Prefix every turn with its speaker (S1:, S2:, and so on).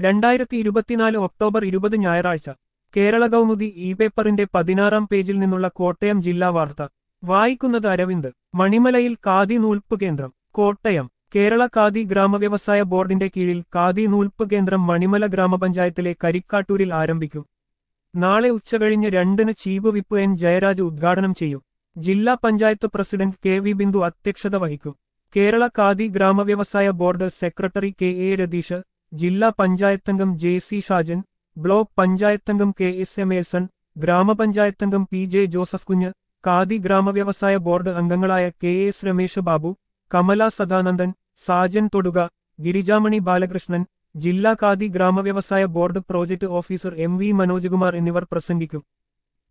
S1: രണ്ടായിരത്തി ഇരുപത്തിനാല് ഒക്ടോബർ ഇരുപത് ഞായറാഴ്ച കേരള കൗമുദി ഇ പേപ്പറിന്റെ പതിനാറാം പേജിൽ നിന്നുള്ള കോട്ടയം ജില്ലാ വാർത്ത വായിക്കുന്നത് അരവിന്ദ് മണിമലയിൽ ഖാദി നൂൽപ്പ് കേന്ദ്രം കോട്ടയം കേരള ഖാദി ഗ്രാമവ്യവസായ ബോർഡിന്റെ കീഴിൽ ഖാദി നൂൽപ്പ് കേന്ദ്രം മണിമല ഗ്രാമപഞ്ചായത്തിലെ കരിക്കാട്ടൂരിൽ ആരംഭിക്കും നാളെ ഉച്ചകഴിഞ്ഞ് രണ്ടിന് ചീഫ് വിപ്പ് എൻ ജയരാജ് ഉദ്ഘാടനം ചെയ്യും ജില്ലാ panchayat president K V Bindu അധ്യക്ഷത വഹിക്കും കേരള ഖാദി ഗ്രാമവ്യവസായ board secretary K A Ratheesh ജില്ലാ പഞ്ചായത്തംഗം ജെ സി ഷാജൻ ബ്ലോക്ക് പഞ്ചായത്തംഗം കെ എസ് എം എൽസൺ ഗ്രാമപഞ്ചായത്തംഗം P J Joseph Kunju khadi ഗ്രാമവ്യവസായ ബോർഡ് അംഗങ്ങളായ കെ എസ് രമേശ് ബാബു കമല സദാനന്ദൻ സാജൻ തൊടുക ഗിരിജാമണി ബാലകൃഷ്ണൻ ജില്ലാ ഖാദി ഗ്രാമവ്യവസായ board project officer M V Manojkumar എന്നിവർ പ്രസംഗിക്കും